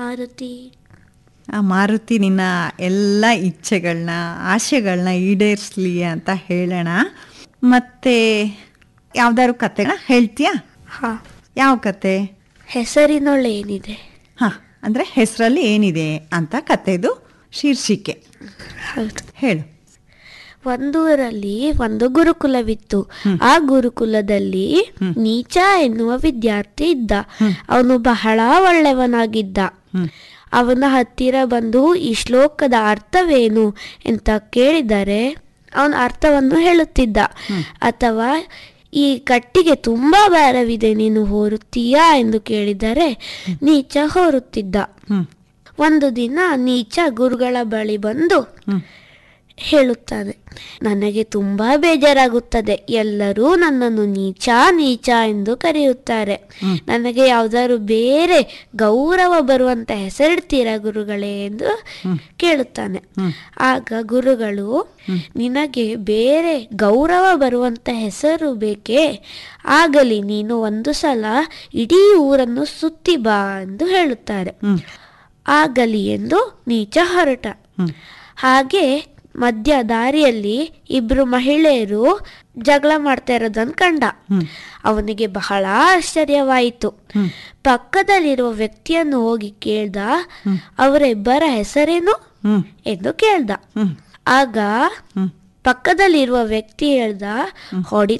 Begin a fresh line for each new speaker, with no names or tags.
ಮಾರುತಿ
ಆ ಮಾರುತಿ ನಿನ್ನ ಎಲ್ಲ ಇಚ್ಛೆಗಳನ್ನ ಆಸೆಗಳನ್ನ ಈಡೇರಿಸ್ಲಿ ಅಂತ ಹೇಳೋಣ ಮತ್ತೆ ಯಾವ್ದಾದ್ರು ಕತೆನ ಹೇಳ್ತೀಯಾ
ಹಾ
ಯಾವ ಕತೆ
ಹೆಸರಿನೊಳೇನಿದೆ
ಹಾಂ ಅಂದರೆ ಹೆಸರಲ್ಲಿ ಏನಿದೆ ಅಂತ ಕತೆದು ಶೀರ್ಷಿಕೆ
ಹೌದು
ಹೇಳು
ಒಂದೂರಲ್ಲಿ ಒಂದು ಗುರುಕುಲವಿತ್ತು ಆ ಗುರುಕುಲದಲ್ಲಿ ನೀಚ ಎನ್ನುವ ವಿದ್ಯಾರ್ಥಿ ಇದ್ದ ಅವನು ಬಹಳ ಒಳ್ಳೆಯವನಾಗಿದ್ದ ಅವನ ಹತ್ತಿರ ಬಂದು ಈ ಶ್ಲೋಕದ ಅರ್ಥವೇನು ಅಂತ ಕೇಳಿದರೆ ಅವನ ಅರ್ಥವನ್ನು ಹೇಳುತ್ತಿದ್ದ ಅಥವಾ ಈ ಕಟ್ಟಿಗೆ ತುಂಬಾ ಭಾರವಿದೆ ನೀನು ಹೋರುತ್ತೀಯಾ ಎಂದು ಕೇಳಿದರೆ ನೀಚ ಹೋರುತ್ತಿದ್ದ
ಹ್ಞೂ
ಒಂದು ದಿನ ನೀಚ ಗುರುಗಳ ಬಳಿ ಬಂದು ಹೇಳುತ್ತಾನೆ ನನಗೆ ತುಂಬಾ ಬೇಜಾರಾಗುತ್ತದೆ ಎಲ್ಲರೂ ನನ್ನನ್ನು ನೀಚ ನೀಚ ಎಂದು ಕರೆಯುತ್ತಾರೆ ನನಗೆ ಯಾವ್ದಾದ್ರು ಬೇರೆ ಗೌರವ ಬರುವಂತ ಹೆಸರಿಡ್ತೀರಾ ಗುರುಗಳೇ ಎಂದು ಕೇಳುತ್ತಾನೆ ಆಗ ಗುರುಗಳು ನಿನಗೆ ಬೇರೆ ಗೌರವ ಬರುವಂತ ಹೆಸರು ಬೇಕೇ ಆಗಲಿ ನೀನು ಒಂದು ಸಲ ಇಡೀ ಊರನ್ನು ಸುತ್ತಿ ಬಾ ಎಂದು ಹೇಳುತ್ತಾರೆ ಆಗಲಿ ಎಂದು ನೀಚ ಹೊರಟ ಹಾಗೆ ಮಧ್ಯ ದಾರಿಯಲ್ಲಿ ಇಬ್ರು ಮಹಿಳೆಯರು ಜಗಳ ಮಾಡ್ತಾ ಇರೋದನ್ನ ಕಂಡ ಅವನಿಗೆ ಬಹಳ ಆಶ್ಚರ್ಯವಾಯಿತು ಪಕ್ಕದಲ್ಲಿರುವ ವ್ಯಕ್ತಿಯನ್ನು ಹೋಗಿ ಕೇಳ್ದ ಅವರಿಬ್ಬರ ಹೆಸರೇನು
ಹ್ಞೂ
ಎಂದು ಕೇಳ್ದ
ಹ್ಞೂ
ಆಗ ಪಕ್ಕದಲ್ಲಿರುವ ವ್ಯಕ್ತಿ ಹೇಳ್ದ ಹೊಡಿ